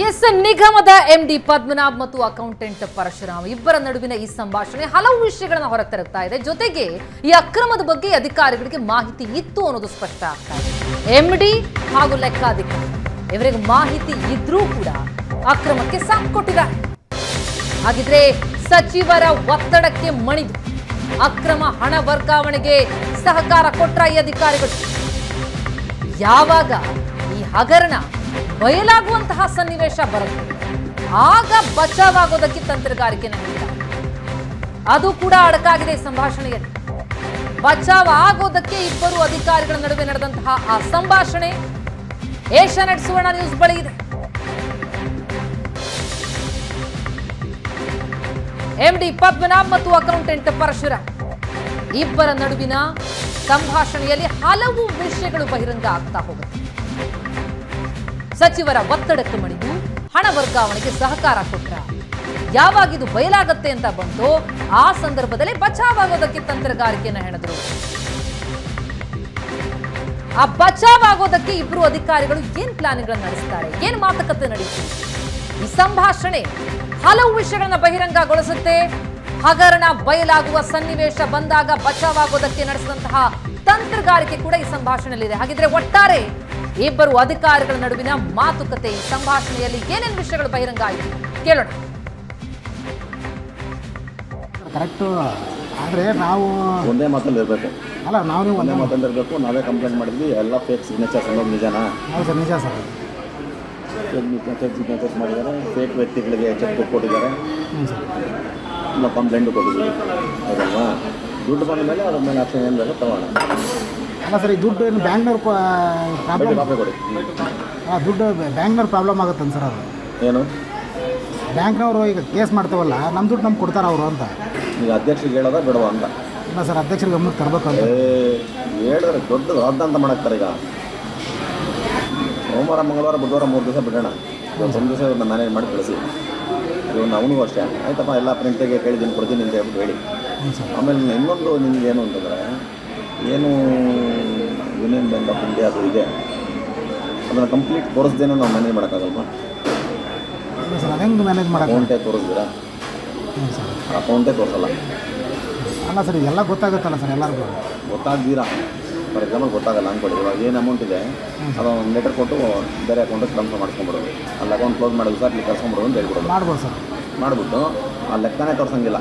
S ನಿಗಮದ MD Padmanabh ಮತ್ತು accountant Parashuram ಇಬ್ಬರ ನಡುವಿನ ಈ ಸಂಭಾಷಣೆ ಹಲವು ವಿಷಯಗಳನ್ನ ಹೊರತರುತ್ತಾ ಇದೆ ಜೊತೆಗೆ ಈ ಅಕ್ರಮದ ಬಗ್ಗೆ ಅಧಿಕಾರಿಗಳಿಗೆ ಮಾಹಿತಿ ಇತ್ತು ಅನ್ನೋದು ಸ್ಪಷ್ಟ ಆಗ್ತಾ ಇದೆ ಎಂಡಿ ಹಾಗೂ ಲೆಕ್ಕಾಧಿಕಾರಿ ಇವರಿಗೆ ಮಾಹಿತಿ ಇದ್ರೂ ಕೂಡ ಅಕ್ರಮಕ್ಕೆ ಸಾಥ್ ಕೊಟ್ಟಿದ್ದಾರೆ ಹಾಗಿದ್ರೆ ಸಚಿವರ ಒತ್ತಡಕ್ಕೆ ಮಣಿದು ಅಕ್ರಮ ಹಣ ವರ್ಗಾವಣೆಗೆ ಸಹಕಾರ ಕೊಟ್ರ ಈ ಅಧಿಕಾರಿಗಳು ಯಾವಾಗ ಈ ಹಗರಣ ಬಯಲಾಗುವಂತಹ ಸನ್ನಿವೇಶ ಬರುತ್ತೆ ಆಗ ಬಚಾವಾಗೋದಕ್ಕೆ ತಂತ್ರಗಾರಿಕೆ ನಡೆಯುತ್ತಾರೆ ಅದು ಕೂಡ ಅಡಕಾಗಿದೆ ಈ ಸಂಭಾಷಣೆಯಲ್ಲಿ ಬಚಾವ್ ಆಗೋದಕ್ಕೆ ಇಬ್ಬರು ಅಧಿಕಾರಿಗಳ ನಡುವೆ ನಡೆದಂತಹ ಆ ಸಂಭಾಷಣೆ ಏಷ್ಯಾನೆಟ್ ಸುವರ್ಣ ನ್ಯೂಸ್ ಬಳಿ ಇದೆ ಎಂಡಿ ಪದ್ಮನಾಭ್ ಮತ್ತು ಅಕೌಂಟೆಂಟ್ ಪರಶುರಾಮ್ ಇಬ್ಬರ ನಡುವಿನ ಸಂಭಾಷಣೆಯಲ್ಲಿ ಹಲವು ವಿಷಯಗಳು ಬಹಿರಂಗ ಆಗ್ತಾ ಹೋಗುತ್ತೆ ಸಚಿವರ ಒತ್ತಡಕ್ಕೆ ಮಣಿದು ಹಣ ವರ್ಗಾವಣೆಗೆ ಸಹಕಾರ ಕೊಟ್ರ ಯಾವಾಗ ಇದು ಬಯಲಾಗತ್ತೆ ಅಂತ ಬಂತು ಆ ಸಂದರ್ಭದಲ್ಲಿ ಬಚಾವಾಗೋದಕ್ಕೆ ತಂತ್ರಗಾರಿಕೆಯನ್ನ ಹೆಣೆದ್ರು ಆ ಬಚಾವಾಗೋದಕ್ಕೆ ಇಬ್ರು ಅಧಿಕಾರಿಗಳು ಏನ್ ಪ್ಲಾನ್ಗಳನ್ನ ನಡೆಸ್ತಾರೆ ಏನ್ ಮಾತುಕತೆ ನಡೀತು ಈ ಸಂಭಾಷಣೆ ಹಲವು ವಿಷಯಗಳನ್ನ ಬಹಿರಂಗಗೊಳಿಸುತ್ತೆ ಹಗರಣ ಬಯಲಾಗುವ ಸನ್ನಿವೇಶ ಬಂದಾಗ ಬಚಾವಾಗೋದಕ್ಕೆ ನಡೆಸಿದಂತಹ ತಂತ್ರಗಾರಿಕೆ ಕೂಡ ಈ ಸಂಭಾಷಣೆಯಲ್ಲಿದೆ ಹಾಗಿದ್ರೆ ಒಟ್ಟಾರೆ ಇಬ್ಬರು ಅಧಿಕಾರಿಗಳ ನಡುವಿನ ಮಾತುಕತೆ ಈ ಸಂಭಾಷಣೆಯಲ್ಲಿ ಏನೇನು ವಿಷಯಗಳು ಬಹಿರಂಗ ಆಯಿತು ಕೇಳೋಣ ಕರೆಕ್ಟು ಆದರೆ ನಾವು ಒಂದೇ ಮಾತಲ್ಲಿ ಇರಬೇಕು ಅಲ್ಲ ನಾವು ನೀವು ಒಂದೇ ಒಂದೇ ಮಾತಲ್ಲಿ ಇರಬೇಕು ನಾವೇ ಕಂಪ್ಲೇಂಟ್ ಮಾಡಿದ್ವಿ ಎಲ್ಲ ಫೇಕ್ ಸಿಗ್ನೇಚರ್ಸ್ ಅನ್ನೋದು ನಿಜನಾ ಹೌದು ಸರ್ ನಿಜ ಸರ್ ಫೇಕ್ ಸಿಗ್ನೇಚರ್ಸ್ ಮಾಡಿದ್ದಾರೆ ಫೇಕ್ ವ್ಯಕ್ತಿಗಳಿಗೆ ಚೆಕ್ ಬುಕ್ ಕೊಟ್ಟಿದ್ದಾರೆ ಹ್ಞೂ ಸರ್ ನಾವು ಕಂಪ್ಲೇಂಟ್ ಕೊಟ್ಟಿದ್ವಿ ಹೌದಲ್ವಾ ದುಡ್ಡು ಬಂದ ಮೇಲೆ ಅದ್ರ ಮೇಲೆ ಆಕ್ಷನ್ ಏನು ಬೇಕೋ ತಗೋಣ ಅಲ್ಲ ಸರ್ ಈ ದುಡ್ಡು ಏನು ಬ್ಯಾಂಕ್ನವ್ರು ಬಡ್ಡಿ ಪ್ರಾಬ್ಲಮ್ ಕಾಪಿ ಕೊಡಿ ಆ ದುಡ್ಡು ಬ್ಯಾಂಕ್ನವ್ರು ಪ್ರಾಬ್ಲಮ್ ಆಗುತ್ತೆ ಸರ್ ಅದು ಏನು ಬ್ಯಾಂಕ್ನವರು ಈಗ ಕೇಸ್ ಮಾಡ್ತೇವಲ್ಲ ನಮ್ಮ ದುಡ್ಡು ನಮ್ಗೆ ಕೊಡ್ತಾರೆ ಅವರು ಅಂತ ಈಗ ಅಧ್ಯಕ್ಷರಿಗೆ ಹೇಳೋದ ಬಿಡುವ ಅಂತ ಇಲ್ಲ ಸರ್ ಅಧ್ಯಕ್ಷರಿಗೆ ಗಮನಕ್ಕೆ ತರಬೇಕು ಅಂತ ಏ ಹೇಳಿದ್ರೆ ದೊಡ್ಡ ರಾದ್ದಾಂತ ಮಾಡಾಕ್ತಾರೆ ಈಗ ಸೋಮವಾರ ಮಂಗಳವಾರ ಬುಧವಾರ ಮೂರು ದಿವಸ ಬಿಡೋಣ ಇವತ್ತು ಒಂದು ದಿವಸ ಇವ್ರನ್ನ ಮ್ಯಾನೇಜ್ ಮಾಡಿ ಕಳಿಸಿ ಇವನು ಅವನಿಗೂ ಅಷ್ಟೇ ಆಯ್ತಪ್ಪ ಎಲ್ಲ ಪ್ರಿಂಟಿಗೆ ಕೇಳಿದ್ದೀನಿ ಕೊಡ್ತೀನಿ ಅಂತ ಹೇಳ್ಬಿಟ್ಟು ಹೇಳಿ ಹ್ಞೂ ಸರ್ ಆಮೇಲೆ ಇನ್ನೊಂದು ನಿಮ್ಗೆ ಏನು ಅಂತಂದರೆ ಏನು ಯೂನಿಯನ್ ಬ್ಯಾಂಕ್ ಆಫ್ ಇಂಡಿಯಾ ಅದು ಇದೆ ಅದನ್ನು ಕಂಪ್ಲೀಟ್ ತೋರಿಸ್ದೇನೆ ನಾವು ಮ್ಯಾನೇಜ್ ಮಾಡೋಕ್ಕಾಗಲ್ವಾ ಇಲ್ಲ ಸರ್ ಅದು ಹೆಂಗೆ ಮ್ಯಾನೇಜ್ ಮಾಡೋಕ್ಕೆ ಅಕೌಂಟೇ ತೋರಿಸ್ತೀರಾ ಹ್ಞೂ ಸರ್ ಅಕೌಂಟೇ ತೋರಿಸಲ್ಲ ಅಲ್ಲ ಸರ್ ಎಲ್ಲ ಗೊತ್ತಾಗುತ್ತಲ್ಲ ಸರ್ ಎಲ್ಲರಿಗೂ ಗೊತ್ತಾಗ್ದೀರಾ ಫಾರ್ ಎಕ್ಸಾಂಪಲ್ ಗೊತ್ತಾಗಲ್ಲ ಅಂದ್ಕೊಳ್ಳಿ ಇವಾಗ ಏನು ಅಮೌಂಟ್ ಇದೆ ಅದು ಒಂದು ಲೆಟರ್ ಕೊಟ್ಟು ಬೇರೆ ಅಕೌಂಟಿಗೆ ಟ್ರಾನ್ಸ್ಫರ್ ಮಾಡಿಸ್ಕೊಂಬಿಡೋದು ಅಲ್ಲಿ ಅಕೌಂಟ್ ಕ್ಲೋಸ್ ಮಾಡೋದು ಸರ್ ಅಲ್ಲಿ ಕರ್ಸ್ಕೊಂಬಿಡೋದು ಅಂತ ಹೇಳ್ಬಿಡೋದು ಮಾಡ್ಬೋದು ಸರ್ ಮಾಡಿಬಿಟ್ಟು ಆ ಲೆಕ್ಕನೇ ತೋರ್ಸಂಗಿಲ್ಲ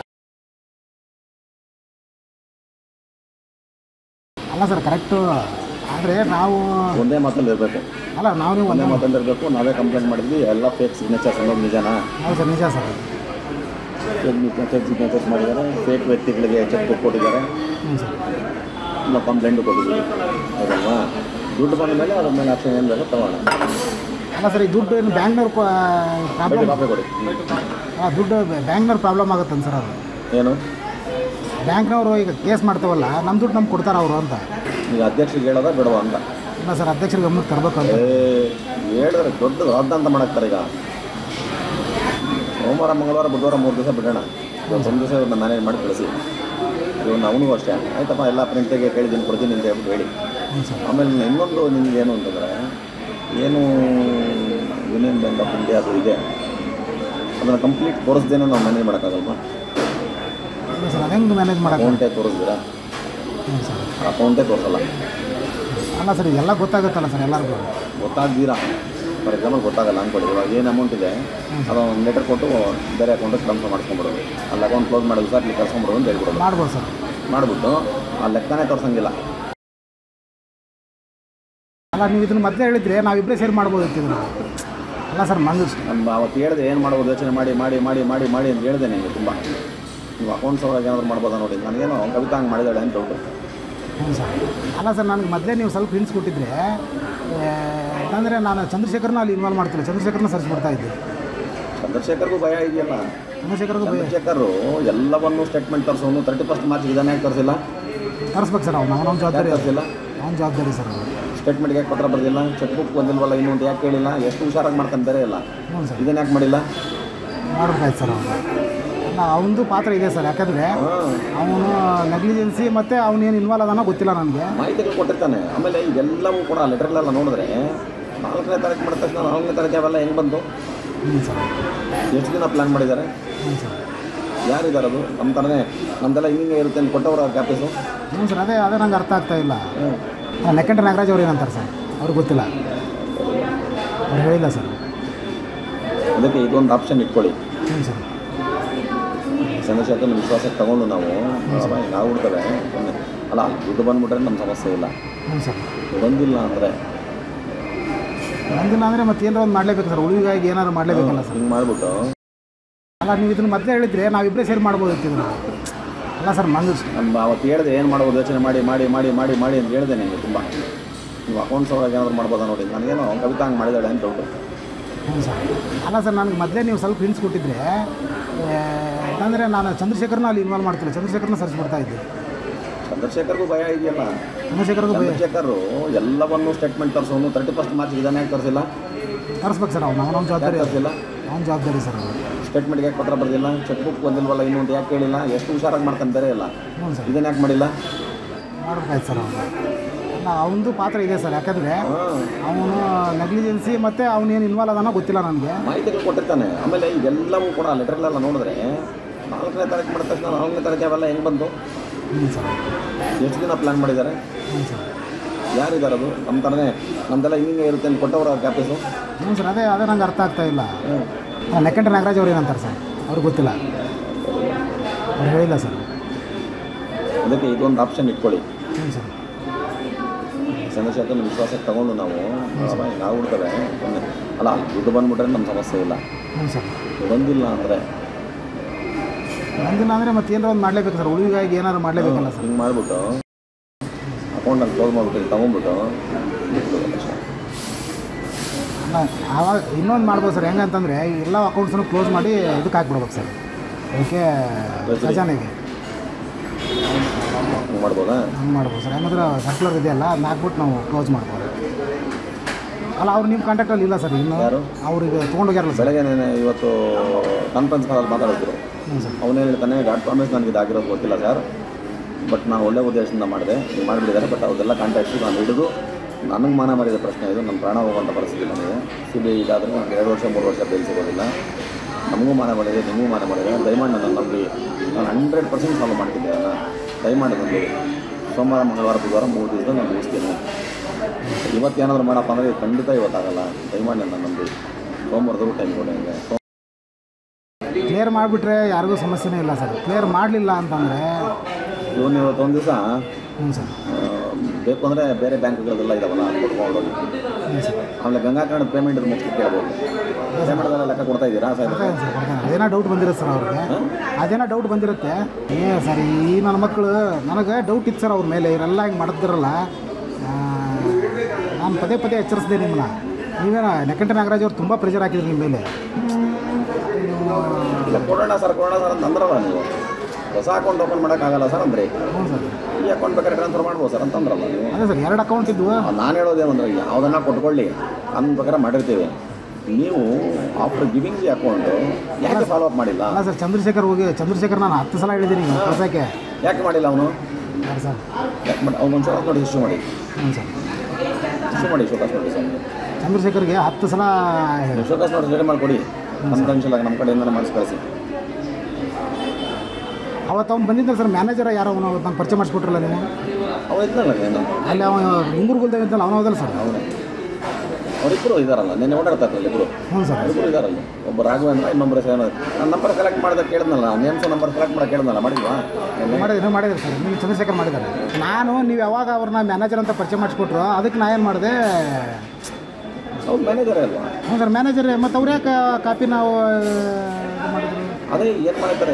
ಅಲ್ಲ ಸರ್ ಕರೆಕ್ಟು ಆದರೆ ನಾವು ಒಂದೇ ಮಾತಲ್ಲಿ ಇರಬೇಕು ಅಲ್ಲ ನಾವು ನೀವು ಒಂದೇ ಒಂದೇ ಮಾತಲ್ಲಿ ಇರಬೇಕು ನಾವೇ ಕಂಪ್ಲೇಂಟ್ ಮಾಡಿದ್ವಿ ಎಲ್ಲ ಫೇಕ್ ಸಿಗ್ನೇಚರ್ಸ್ ಅನ್ನೋದು ನಿಜನಾ ಹೌದು ಸರ್ ನಿಜ ಸರ್ ಫೇಕ್ ಸಿಗ್ನೇಚರ್ಸ್ ಮಾಡಿದ್ದಾರೆ ಫೇಕ್ ವ್ಯಕ್ತಿಗಳಿಗೆ ಚೆಕ್ ಬುಕ್ ಕೊಟ್ಟಿದ್ದಾರೆ ಹ್ಞೂ ಸರ್ ನಾವು ಕಂಪ್ಲೇಂಟ್ ಕೊಟ್ಟಿದ್ವಿ ಹೌದಲ್ವಾ ದುಡ್ಡು ಬಂದ ಮೇಲೆ ಅದ್ರ ಮೇಲೆ ಆಕ್ಷನ್ ಏನು ಬೇಕೋ ತಗೋಣ ಅಲ್ಲ ಸರ್ ಈ ದುಡ್ಡು ಏನು ಬ್ಯಾಂಕ್ನವ್ರು ಬಡ್ಡಿ ಪ್ರಾಬ್ಲಮ್ ಕಾಪಿ ಕೊಡಿ ಆ ದುಡ್ಡು ಬ್ಯಾಂಕ್ನವ್ರು ಪ್ರಾಬ್ಲಮ್ ಆಗುತ್ತೆ ಸರ್ ಅದು ಏನು ಬ್ಯಾಂಕ್ನವರು ಈಗ ಕೇಸ್ ಮಾಡ್ತೇವಲ್ಲ ನಮ್ಮ ದುಡ್ಡು ನಮ್ಗೆ ಕೊಡ್ತಾರೆ ಅವರು ಅಂತ ಈಗ ಅಧ್ಯಕ್ಷರಿಗೆ ಹೇಳೋದ ಬಿಡುವ ಅಂತ ಇಲ್ಲ ಸರ್ ಅಧ್ಯಕ್ಷರಿಗೆ ಗಮನಕ್ಕೆ ತರಬೇಕು ಅಂತ ಏ ಹೇಳಿದ್ರೆ ದೊಡ್ಡ ರಾದ್ದಾಂತ ಮಾಡಾಕ್ತಾರೆ ಈಗ ಸೋಮವಾರ ಮಂಗಳವಾರ ಬುಧವಾರ ಮೂರು ದಿವಸ ಬಿಡೋಣ ಇವತ್ತು ಒಂದು ದಿವಸ ಇವ್ರನ್ನ ಮ್ಯಾನೇಜ್ ಮಾಡಿ ಕಳಿಸಿ ಇವನು ಅವನಿಗೂ ಅಷ್ಟೇ ಆಯ್ತಪ್ಪ ಎಲ್ಲ ಪ್ರಿಂಟಿಗೆ ಕೇಳಿದ್ದೀನಿ ಕೊಡ್ತೀನಿ ಅಂತ ಹೇಳ್ಬಿಟ್ಟು ಹೇಳಿ ಹ್ಞೂ ಸರ್ ಆಮೇಲೆ ಇನ್ನೊಂದು ನಿಮ್ಗೆ ಏನು ಅಂತಂದರೆ ಏನು ಯೂನಿಯನ್ ಬ್ಯಾಂಕ್ ಆಫ್ ಇಂಡಿಯಾ ಅದು ಇದೆ ಅದನ್ನು ಕಂಪ್ಲೀಟ್ ತೋರಿಸ್ದೇನೆ ನಾವು ಮ್ಯಾನೇಜ್ ಮಾಡೋಕ್ಕಾಗಲ್ವಾ ಇಲ್ಲ ಸರ್ ಅದು ಹೆಂಗೆ ಮ್ಯಾನೇಜ್ ಮಾಡೋಕ್ಕೆ ಅಕೌಂಟೇ ತೋರಿಸ್ತೀರಾ ಹ್ಞೂ ಸರ್ ಅಕೌಂಟೇ ತೋರಿಸಲ್ಲ ಅಲ್ಲ ಸರ್ ಎಲ್ಲ ಗೊತ್ತಾಗುತ್ತಲ್ಲ ಸರ್ ಎಲ್ಲರಿಗೂ ಗೊತ್ತಾಗ್ದೀರಾ ಫಾರ್ ಎಕ್ಸಾಂಪಲ್ ಗೊತ್ತಾಗಲ್ಲ ಅಂದ್ಕೊಳ್ಳಿ ಇವಾಗ ಏನು ಅಮೌಂಟ್ ಇದೆ ಅದು ಒಂದು ಲೆಟರ್ ಕೊಟ್ಟು ಬೇರೆ ಅಕೌಂಟಿಗೆ ಟ್ರಾನ್ಸ್ಫರ್ ಮಾಡಿಸ್ಕೊಂಬಿಡೋದು ಅಲ್ಲಿ ಅಕೌಂಟ್ ಕ್ಲೋಸ್ ಮಾಡೋದು ಸರ್ ಅಲ್ಲಿ ಕರ್ಸ್ಕೊಂಬಿಡೋದು ಅಂತ ಹೇಳ್ಬಿಡೋದು ಮಾಡ್ಬೋದು ಸರ್ ಮಾಡಿಬಿಟ್ಟು ಆ ಲೆಕ್ಕನೇ ತೋರ್ಸಂಗಿಲ್ಲ ಅಲ್ಲ ನೀವು ಇದನ್ನು ಮೊದಲೇ ಹೇಳಿದ್ರೆ ನಾವಿಬ್ಬರೇ ಸೇರಿ ಮಾಡ್ಬೋದು ಇದನ್ನು ಅಲ್ಲ ಸರ್ ಮಂಜು ನಮ್ಮ ಅವತ್ತು ಹೇಳಿದೆ ಏನು ಮಾಡ್ಬೋದು ಯೋಚನೆ ಮಾಡಿ ಮಾಡಿ ಮಾಡಿ ಮಾಡಿ ಮಾಡಿ ಅಂತ ಹೇಳಿದೆ ನಿಮಗೆ ತುಂಬ ನೀವು ಅಕೌಂಟ್ಸ್ ಒಳಗೆ ಏನಾದ್ರು ಮಾಡ್ಬೋದಾ ನೋಡಿ ನನಗೇನೋ ಕವಿತಾ ಹಂಗೆ ಮಾಡಿದಾಳೆ ಅಂತ ಡೌಟು ಹ್ಞೂ ಸರ್ ಅಲ್ಲ ಸರ್ ನನಗೆ ಮೊದಲೇ ನೀವು ಸ್ವಲ್ಪ ಹಿಂಟ್ಸ್ ಕೊಟ್ಟಿದ್ರೆ ಯಾಕಂದರೆ ನಾನು ಚಂದ್ರಶೇಖರ್ನ ಅಲ್ಲಿ ಇನ್ವಾಲ್ವ್ ಮಾಡ್ತಿಲ್ಲ ಚಂದ್ರಶೇಖರ್ನ ಸರ್ಚ್ ಮಾಡ್ತಾ ಇದ್ದೆ ಚಂದ್ರಶೇಖರ್ಗೂ ಭಯ ಇದೆಯಲ್ಲ ಚಂದ್ರಶೇಖರ್ಗೂ ಭಯ ಚಂದ್ರಶೇಖರ್ ಎಲ್ಲವನ್ನೂ ಸ್ಟೇಟ್ಮೆಂಟ್ ತರಿಸೋನು ತರ್ಟಿ ಫಸ್ಟ್ ಮಾರ್ಚ್ ಇದನ್ನೇ ಯಾಕೆ ತರಿಸಿಲ್ಲ ತರಿಸ್ಬೇಕು ಸರ್ ಅವ್ನು ಅವನ ಯಾಕೆ ಜವಾಬ್ದಾರಿ ತರಿಸಿಲ್ಲ ಅವನ ಜವಾಬ್ದಾರಿ ಸರ್ ಅದು ಸ್ಟೇಟ್ಮೆಂಟ್ಗೆ ಯಾಕೆ ಪತ್ರ ಬರೆದಿಲ್ಲ ಚೆಕ್ ಬುಕ್ ಬಂದಿಲ್ವಲ್ಲ ಇನ್ನೂ ಅಂತ ಯಾಕೆ ಕೇಳಿಲ್ಲ ಎಷ್ಟು ಹುಷಾರಾಗಿ ಮಾಡ್ತಾನೆ ಬೇರೆ ಇಲ್ಲ ಹ್ಞೂ ಸರ್ ಇದನ್ನ ಯಾಕೆ ಮಾಡಿಲ್ಲ ಮಾಡ್ಬೇಕಾಯ್ತು ಸರ್ ಅವನು ಅಲ್ಲ ಅವನದು ಪಾತ್ರ ಇದೆ ಸರ್ ಯಾಕಂದರೆ ಹಾಂ ಅವನು ನೆಗ್ಲಿಜೆನ್ಸಿ ಮತ್ತು ಅವನೇನು ಇನ್ವಾಲ್ವ್ ಅದಾನೋ ಗೊತ್ತಿಲ್ಲ ನನಗೆ ಮಾಹಿತಿಗಳು ಕೊಟ್ಟಿರ್ತಾನೆ ಆಮೇಲೆ ಇದೆಲ್ಲವೂ ಕೂಡ ಲೆಟರ್ಲೆಲ್ಲ ನೋಡಿದ್ರೆ ನಾಲ್ಕನೇ ತಾರೀಕು ಮಾಡಿದ ತಕ್ಷಣ ನಾಲ್ಕನೇ ತಾರೀಕು ಅವೆಲ್ಲ ಹೆಂಗೆ ಬಂತು ಹ್ಞೂ ಸರ್ ಎಷ್ಟು ದಿನ ಪ್ಲ್ಯಾನ್ ಮಾಡಿದ್ದಾರೆ ಹ್ಞೂ ಸರ್ ಯಾರಿದ್ದಾರೆ ಅದು ನಮ್ಮ ಥರನೇ ನಮ್ದೆಲ್ಲ ಹಿಂಗೆ ಇರುತ್ತೆ ಅಂತ ಕೊಟ್ಟವ್ರ ಕ್ಯಾಪೀಸು ಹ್ಞೂ ಸರ್ ಅದೇ ಅದೇ ನಂಗೆ ಅರ್ಥ ಆಗ್ತಾ ಇಲ್ಲ ನೆಕ್ಕಂಟ ನಾಗರಾಜ್ ಅವ್ರು ಏನಂತಾರೆ ಸರ್ ಅವ್ರಿಗೆ ಗೊತ್ತಿಲ್ಲ ಅವ್ರು ಹೇಳಿಲ್ಲ ಸರ್ ಅದಕ್ಕೆ ಇದೊಂದು ಆಪ್ಷನ್ ಇಟ್ಕೊಳ್ಳಿ ಹ್ಞೂ ಸರ್ ಚಂದ್ರಶೇಖರ್ನ ವಿಶ್ವಾಸಕ್ಕೆ ತಗೊಂಡು ನಾವು ನಾವು ಬಿಡ್ತೇವೆ ಸುಮ್ನೆ. ಅಲ್ಲ ದುಡ್ಡು ಬಂದ್ಬಿಟ್ರೆ ನಮ್ಮ ಸಮಸ್ಯೆ ಇಲ್ಲ ಹ್ಞೂ ಸರ್ ಬಂದಿಲ್ಲ ಅಂದರೆ ಒಂದಿನ ಅಂದರೆ ಮತ್ತೆ ಏನಾರ ಒಂದು ಮಾಡಲೇಬೇಕು ಸರ್ ಉಳಿಗಾಗಿ ಏನಾದ್ರು ಮಾಡಲೇಬೇಕಲ್ಲ ಸರ್ ಹಿಂಗೆ ಮಾಡಿಬಿಟ್ಟು ಅಲ್ಲ ನೀವು ಇದನ್ನು ಮೊದಲೇ ಹೇಳಿದ್ರೆ ನಾವಿಬ್ಬರೇ ಸೇರಿ ಮಾಡ್ಬೋದಿತ್ತು ಇದನ್ನು ಅಲ್ಲ ಸರ್ ನಂದು ನಮ್ಮ ಅವತ್ತು ಹೇಳಿದೆ ಏನು ಮಾಡ್ಬೋದು ಯೋಚನೆ ಮಾಡಿ ಮಾಡಿ ಮಾಡಿ ಮಾಡಿ ಮಾಡಿ ಅಂತ ಹೇಳಿದೆ ನಿಮಗೆ ತುಂಬ ನೀವು ಅಕೌಂಟ್ಸ್ ಒಳಗೆ ಏನಾದ್ರು ಮಾಡ್ಬೋದಾ ನೋಡಿ ನನಗೇನೋ ಕವಿತಾ ಹಂಗೆ ಮಾಡಿದಾಳೆ ಅಂತ ಡೌಟು ಹ್ಞೂ ಸರ್ ಅಲ್ಲ ಸರ್ ನನಗೆ ಮೊದಲೇ ನೀವು ಸ್ವಲ್ಪ ಹಿಂಟ್ಸ್ ಕೊಟ್ಟಿದ್ರೆ ಯಾಕಂದರೆ ನಾನು ಚಂದ್ರಶೇಖರ್ನ ಅಲ್ಲಿ ಇನ್ವಾಲ್ವ್ ಮಾಡ್ತಿಲ್ಲ ಚಂದ್ರಶೇಖರ್ನ ಸರ್ಚ್ ಮಾಡ್ತಾ ಇದ್ದೆ ಚಂದ್ರಶೇಖರ್ಗೂ ಭಯ ಇದೆಯಲ್ಲ ಚಂದ್ರಶೇಖರ್ಗೂ ಭಯ ಚಂದ್ರಶೇಖರ್ ಎಲ್ಲವನ್ನೂ ಸ್ಟೇಟ್ಮೆಂಟ್ ತರಿಸೋನು ತರ್ಟಿ ಫಸ್ಟ್ ಮಾರ್ಚ್ ಇದನ್ನ ಯಾಕೆ ತರಿಸಿಲ್ಲ ತರಿಸ್ಬೇಕು ಸರ್ ಅವ್ನು ಅವನ ಜವಾಬ್ದಾರಿ ಯಾಕೆ ತರಿಸಿಲ್ಲ ಅವ್ನ ಜವಾಬ್ದಾರಿ ಸರ್ ಅದು ಸ್ಟೇಟ್ಮೆಂಟ್ಗೆ ಯಾಕೆ ಪತ್ರ ಬರೆದಿಲ್ಲ ಚೆಕ್ ಬುಕ್ ಬಂದಿಲ್ವಲ್ಲ ಇನ್ನೂ ಅಂತ ಯಾಕೆ ಕೇಳಿಲ್ಲ ಎಷ್ಟು ಹುಷಾರಾಗಿ ಮಾಡ್ತಾನೆ ಬೇರೆ ಇಲ್ಲ ಹ್ಞೂ ಸರ್ ಇದನ್ನ ಯಾಕೆ ಮಾಡಿಲ್ಲ ಮಾಡ್ಬೇಕಾಯ್ತು ಸರ್ ಅವನು ಅಲ್ಲ ಅವನದು ಪಾತ್ರ ಇದೆ ಸರ್ ಯಾಕಂದರೆ ಹಾಂ ಅವನು ನೆಗ್ಲಿಜೆನ್ಸಿ ಮತ್ತು ಅವನೇನು ಇನ್ವಾಲ್ವ್ ಅದಾನೋ ಗೊತ್ತಿಲ್ಲ ನನಗೆ ಮಾಹಿತಿಗಳು ಕೊಟ್ಟಿರ್ತಾನೆ ಆಮೇಲೆ ಇದೆಲ್ಲವೂ ಕೂಡ ಲೆಟರ್ಗಳೆಲ್ಲ ನೋಡಿದ್ರೆ ನಾಲ್ಕನೇ ತಾರೀಕು ಮಾಡಿದ ತಕ್ಷಣ ನಾಲ್ಕನೇ ತಾರೀಕು ಅವೆಲ್ಲ ಹೆಂಗೆ ಬಂತು ಹ್ಞೂ ಸರ್ ಎಷ್ಟು ದಿನ ಪ್ಲ್ಯಾನ್ ಮಾಡಿದ್ದಾರೆ ಹ್ಞೂ ಸರ್ ಯಾರಿದ್ದಾರೆ ಅದು ನಮ್ಮ ಥರನೇ ನಮ್ದೆಲ್ಲ ಹಿಂಗೆ ಇರುತ್ತೆ ಅಂತ ಕೊಟ್ಟವ್ರ ಕ್ಯಾಪೀಸು ಹ್ಞೂ ಸರ್ ಅದೇ ಅದೇ ನಂಗೆ ಅರ್ಥ ಆಗ್ತಾ ಇಲ್ಲ ನೆಕ್ಕಂಟ ನಾಗರಾಜ್ ಅವ್ರು ಏನಂತಾರೆ ಸರ್ ಅವ್ರಿಗೆ ಗೊತ್ತಿಲ್ಲ ಅವ್ರು ಹೇಳಿಲ್ಲ ಸರ್ ಅದಕ್ಕೆ ಇದೊಂದು ಆಪ್ಷನ್ ಇಟ್ಕೊಳ್ಳಿ ಹ್ಞೂ ಸರ್ ಚಂದ್ರಶೇಖರ್ನ ವಿಶ್ವಾಸಕ್ಕೆ ತಗೊಂಡು ನಾವು ನಾವು ಬಿಡ್ತೇವೆ ಸುಮ್ನೆ. ಅಲ್ಲ ದುಡ್ಡು ಬಂದ್ಬಿಟ್ರೆ ನಮ್ಮ ಸಮಸ್ಯೆ ಇಲ್ಲ ಹ್ಞೂ ಸರ್ ಬಂದಿಲ್ಲ ಅಂದರೆ ಒಂದಿನ ಅಂದರೆ ಮತ್ತೆ ಏನಾರ ಒಂದು ಮಾಡಲೇಬೇಕು ಸರ್ ಉಳಿಗಾಗಿ ಏನಾದ್ರು ಮಾಡಲೇಬೇಕಲ್ಲ ಸರ್ ಹಿಂಗೆ ಮಾಡಿಬಿಟ್ಟು ಅಕೌಂಟಲ್ಲಿ ಕ್ಲೋಸ್ ಮಾಡಿಬಿಟ್ಟು ತೊಗೊಂಬಿಟ್ಟು ಅಲ್ಲ ಆವಾಗ ಇನ್ನೊಂದು ಮಾಡ್ಬೋದು ಸರ್ ಹೆಂಗಂತಂದರೆ ಎಲ್ಲ ಅಕೌಂಟ್ಸನ್ನು ಕ್ಲೋಸ್ ಮಾಡಿ ಇದಕ್ಕೆ ಹಾಕ್ಬಿಡ್ಬೇಕು ಸರ್ ಅದಕ್ಕೆ ಖಜಾನೆಗೆ ಹಂಗೆ ಮಾಡ್ಬೋದಾ ಹಂಗೆ ಮಾಡ್ಬೋದು ಸರ್ ಹೆಂಗಂದ್ರೆ ಸರ್ಕ್ಯುಲರ್ ಇದೆಯಲ್ಲ ಅದನ್ನ ಹಾಕ್ಬಿಟ್ಟು ನಾವು ಕ್ಲೋಸ್ ಮಾಡ್ಬೋದು ಅಲ್ಲ ಅವ್ರು ನಿಮ್ಮ ಕಾಂಟ್ಯಾಕ್ಟಲ್ಲಿ ಇಲ್ಲ ಸರ್ ಇನ್ನು ಯಾರು? ಅವ್ರಿಗೆ ತೊಗೊಂಡೋಗ್ಯಾರಲ್ಲ ಸರ್ ಬೆಳಗ್ಗೆ ನೆನೆ ಇವತ್ತು ಕಾನ್ಫರೆನ್ಸ್ ಕಾಲಲ್ಲಿ ಮಾತಾಡಿದ್ರು ಹ್ಞೂ ಸರ್ ಅವನೇ ಹೇಳ್ತಾನೆ ಗಾಡ್ ಪ್ರಾಮಿಸ್ ನನಗೆ ಇದಾಗಿರೋದು ಗೊತ್ತಿಲ್ಲ ಸರ್ ಬಟ್ ನಾನು ಒಳ್ಳೆ ಉದ್ದೇಶದಿಂದ ಮಾಡಿದೆ ನೀವು ಮಾಡಿಬಿಟ್ಟಿದ್ದಾರೆ ಬಟ್ ಅವ್ರದ್ದೆಲ್ಲ ಕಾಂಟ್ಯಾಕ್ಟ್ಸ್ ನಾನು ಹಿಡಿದು ನನಗೆ ಮಾನ ಮಾಡಿದ ಪ್ರಶ್ನೆ ಇದು ನನ್ನ ಪ್ರಾಣ ಹೋಗುವಂಥ ಪರಿಸ್ಥಿತಿ ನನಗೆ ಸಿ ಬಿ ಐ ಇದಾದರೆ ನನಗೆ ಎರಡು ವರ್ಷ ಮೂರು ವರ್ಷ ಬೇಲ್ ಸಿಗೋದಿಲ್ಲ ನಮಗೂ ಮಾನ ಮಾಡಿದೆ ನಿಮಗೂ ಮಾನ ಮಾಡಿದೆ ದಯಮಾಡಿ ನನ್ನ ನಂಬಿ ನಾನು ಹಂಡ್ರೆಡ್ ಪರ್ಸೆಂಟ್ ಫಾಲೋ ಮಾಡ್ತಿದ್ದೆ ನಾನು ದಯಮಾಡಿ ನಂಬಿ ಸೋಮವಾರ ಮಂಗಳವಾರ ಬುಧವಾರ ಮೂರು ದಿವಸದಲ್ಲಿ ನಾನು ಮುಗಿಸ್ತೀನಿ ಇವತ್ತೇನಾದರೂ ಮಾಡಪ್ಪ ಅಂದರೆ ಖಂಡಿತ ಇವತ್ತಾಗಲ್ಲ ದಯಮಾಡಿ ನನ್ನ ನಂಬಿ ಸೋಮವಾರದವರೆಗೂ ಟೈಮ್ ಕೊಡಿ ನನಗೆ ಕ್ಲಿಯರ್ ಮಾಡಿಬಿಟ್ರೆ ಯಾರಿಗೂ ಸಮಸ್ಯೆನೇ ಇಲ್ಲ ಸರ್ ಕ್ಲಿಯರ್ ಮಾಡಲಿಲ್ಲ ಅಂತಂದರೆ ಇವನು ಇವತ್ತೊಂದು ದಿವಸ ಹ್ಞೂ ಸರ್ ಬೇಕು ಅಂದರೆ ಬೇರೆ ಬ್ಯಾಂಕ್ಗಳದೆಲ್ಲ ಇದಾವಲ್ಲ ಕೊಟ್ಕೊಂಡು ಹ್ಞೂ ಸರ್ ಆಮೇಲೆ ಗಂಗಾ ಕನ್ನಡ ಪೇಮೆಂಟ್ ಮುಗಿಸ್ಲಿಕ್ಕೆ ಕೇಳ್ಬೋದು ಪೇಮೆಂಟ್ದೆಲ್ಲ ಲೆಕ್ಕ ಕೊಡ್ತಾ ಇದ್ದೀರಾ ಸಾಹೇಬ್ರೆ ಕೊಡ್ತಾನೆ ಸರ್ ಕೊಡ್ತಾನೆ ಅದೇನೋ ಡೌಟ್ ಬಂದಿರುತ್ತೆ ಸರ್ ಅವ್ರಿಗೆ ಅದೇನೋ ಡೌಟ್ ಬಂದಿರುತ್ತೆ ಏ ಸರ್ ಈ ನನ್ನ ಮಕ್ಕಳು ನನಗೆ ಡೌಟ್ ಇತ್ತು ಸರ್ ಅವ್ರ ಮೇಲೆ ಇವರೆಲ್ಲ ಹಿಂಗೆ ಮಾಡ್ತಿರಲ್ಲ ನಾನು ಪದೇ ಪದೇ ಎಚ್ಚರಿಸಿದೆ ನಿಮ್ಮನ್ನ ನೀವೇನ ನೆಕ್ಕಂಟ ನಾಗರಾಜ್ ಅವ್ರು ತುಂಬ ಪ್ರೆಷರ್ ಹಾಕಿದ್ರು ನಿಮ್ಮ ಮೇಲೆ ಇಲ್ಲ ಕೊಡೋಣ ಸರ್ ಕೊಡೋಣ ಸರ್ ಅಂತ ಅಂದ್ರಲ್ಲ ನೀವು ಹೊಸ ಅಕೌಂಟ್ ಓಪನ್ ಮಾಡೋಕ್ಕಾಗಲ್ಲ ಸರ್ ಅಂದ್ರೆ ಹ್ಞೂ ಸರ್ ಈ ಅಕೌಂಟ್ ಬೇಕಾದ್ರೆ ಟ್ರಾನ್ಸ್ಫರ್ ಮಾಡ್ಬೋದು ಸರ್ ಅಂತಂದ್ರಲ್ಲ ನೀವು ಅದೇ ಸರ್ ಎರಡು ಅಕೌಂಟ್ ಇದ್ವು ನಾನು ಹೇಳೋದೇನು ಅಂದರೆ ಯಾವುದನ್ನ ಕೊಟ್ಕೊಳ್ಳಿ ಅಂದ ಪ್ರಕಾರ ಮಾಡಿರ್ತೀವಿ ನೀವು ಆಫ್ಟರ್ ಗಿವಿಂಗ್ ದಿ ಅಕೌಂಟು ಯಾಕೆ ಫಾಲೋ ಅಪ್ ಮಾಡಿಲ್ಲ ಅಲ್ಲ ಸರ್ ಚಂದ್ರಶೇಖರ್ ಹೋಗಿ ಚಂದ್ರಶೇಖರ್ ನಾನು ಹತ್ತು ಸಲ ಹೇಳಿದ್ದೀನಿ ಈಗ ಕಳ್ಸೋಕ್ಕೆ ಯಾಕೆ ಮಾಡಿಲ್ಲ ಅವನು ಯಾರು ಸರ್ ಯಾಕೆ ಮಾಡಿ ಅವ್ನು ಒಂದು ನೋಡಿ ಇಶ್ಯೂ ಮಾಡಿ ಹ್ಞೂ ಸರ್ ಇಶ್ಯೂ ಮಾಡಿ ಶೋಕಾಸ್ ನೋಟಿಸ್ ಅವ್ನಿಗೆ ಚಂದ್ರಶೇಖರ್ಗೆ ಹತ್ತು ಸಲ ನೀವು ಶೋಕಾಸ್ ನೋಟಿಸ್ ರೆಡಿ ಮಾಡಿಕೊಡಿ ಕನ್ಫಿಡೆನ್ಷಿಯಲ್ ಆಗಿ ನಮ್ಮ ಕಡೆಯಿಂದ ಮಾಡಿಸಿ ಕಳಿಸಿ ಅವತ್ತು ಅವ್ನು ಬಂದಿದ್ದ ಸರ್ ಮ್ಯಾನೇಜರ್ ಯಾರೋ ಅವನು ಅವತ್ತು ನಂಗೆ ಪರಿಚಯ ಮಾಡಿಸ್ಕೊಟ್ರಲ್ಲ ನೀವು ಅವನು ಇದ್ನಲ್ಲ ಏನು ಅಲ್ಲಿ ಅವನು ಗುಂಗೂರು ಗುಲ್ದೇವ್ ಇದ್ದಲ್ಲ ಅವನು ಹೌದಲ್ಲ ಸರ್ ಅವನು ಅವರಿಬ್ಬರು ಇದ್ದಾರಲ್ಲ ನಿನ್ನೆ ಓಡಾಡ್ತಾರೆ ಇಬ್ಬರು ಹ್ಞೂ ಸರ್ ಇಬ್ಬರು ಇದ್ದಾರಲ್ಲ ಒಬ್ಬ ರಾಘವೇಂದ್ರ ಇನ್ನೊಬ್ಬರು ಸೇನ ನಾನು ನಂಬರ್ ಸೆಲೆಕ್ಟ್ ಮಾಡಿದ ಕೇಳಿದ್ನಲ್ಲ ನೇಮ್ಸ್ ನಂಬರ್ ಸೆಲೆಕ್ಟ್ ಮಾಡಿ ಕೇಳಿದ್ನಲ್ಲ ಮಾಡಿಲ್ವಾ ಮಾಡಿದ್ರೆ ಮಾಡಿದ್ರು ಸರ್ ನೀವು ಚಂದ್ರಶೇಖರ್ ಮಾಡಿದ್ದಾರೆ ನಾನು ನೀವು ಯಾವಾಗ ಅವ್ರನ್ನ ಮ್ಯಾನೇಜರ್ ಅಂತ ಪರಿಚಯ ಮಾಡಿಸ್ಕೊಟ್ರು ಅದಕ್ಕೆ ನಾ ಏನು ಮಾಡಿದೆ ಅವ್ರು ಮ್ಯಾನೇಜರೇ ಅಲ್ವಾ ಹ್ಞೂ ಸರ್ ಮ್ಯಾನೇಜರ್ ಮತ್ತು ಅವ್ರು ಯಾಕೆ ಕಾಪಿ ನಾವು ಇದು ಮಾಡಿದ್ರು ಅದೇ ಏನು ಮಾಡ್ತಾರೆ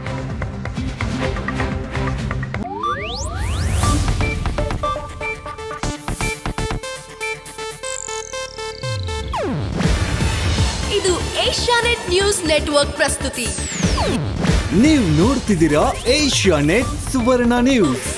ಇದು ಏಷ್ಯಾನೆಟ್ ನ್ಯೂಸ್ ನೆಟ್ವರ್ಕ್ ಪ್ರಸ್ತುತಿ ನೀವು ನೋಡ್ತಿದ್ದೀರಾ ಏಷ್ಯಾ ನೆಟ್ ಸುವರ್ಣ ನ್ಯೂಸ್